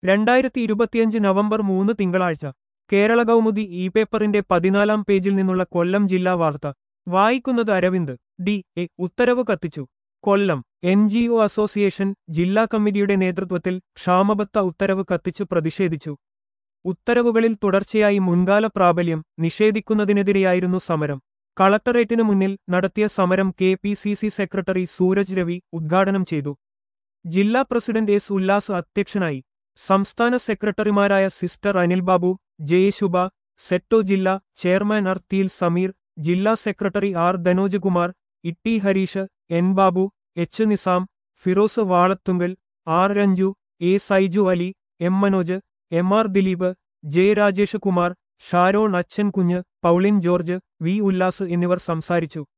രണ്ടായിരത്തി ഇരുപത്തിയഞ്ച് നവംബർ മൂന്ന് തിങ്കളാഴ്ച കേരള കൗമുദി ഇ പേപ്പറിന്റെ പതിനാലാം പേജിൽ നിന്നുള്ള കൊല്ലം ജില്ലാ വാർത്ത വായിക്കുന്നത് അരവിന്ദ് ഡി എ ഉത്തരവ് കത്തിച്ചു Kollam N G O association ജില്ലാ കമ്മിറ്റിയുടെ നേതൃത്വത്തിൽ ക്ഷാമബത്ത ഉത്തരവ് കത്തിച്ചു പ്രതിഷേധിച്ചു ഉത്തരവുകളിൽ തുടർച്ചയായി മുൻകാല പ്രാബല്യം നിഷേധിക്കുന്നതിനെതിരെയായിരുന്നു സമരം കളക്ടറേറ്റിനു മുന്നിൽ നടത്തിയ സമരം K P C C secretary Sooraj Ravi ഉദ്ഘാടനം ചെയ്തു ജില്ലാ പ്രസിഡന്റ് എസ് ഉല്ലാസ് അധ്യക്ഷനായി സംസ്ഥാന സെക്രട്ടറിമാരായ സിസ്റ്റർ അനിൽ ബാബു ജയശുഭ സെറ്റോ ജില്ലാ ചെയർമാൻ അർത്തിയിൽ സമീർ ജില്ലാ secretary R Dhanoj Kumar Itty Harish N Babu H Nizam Firoz Valathungal R Ranju A Saiju Ali M Manoj M R Dileep J Rajesh Kumar Sharon Achankunju പൗളിൻ George V Ullas എന്നിവർ സംസാരിച്ചു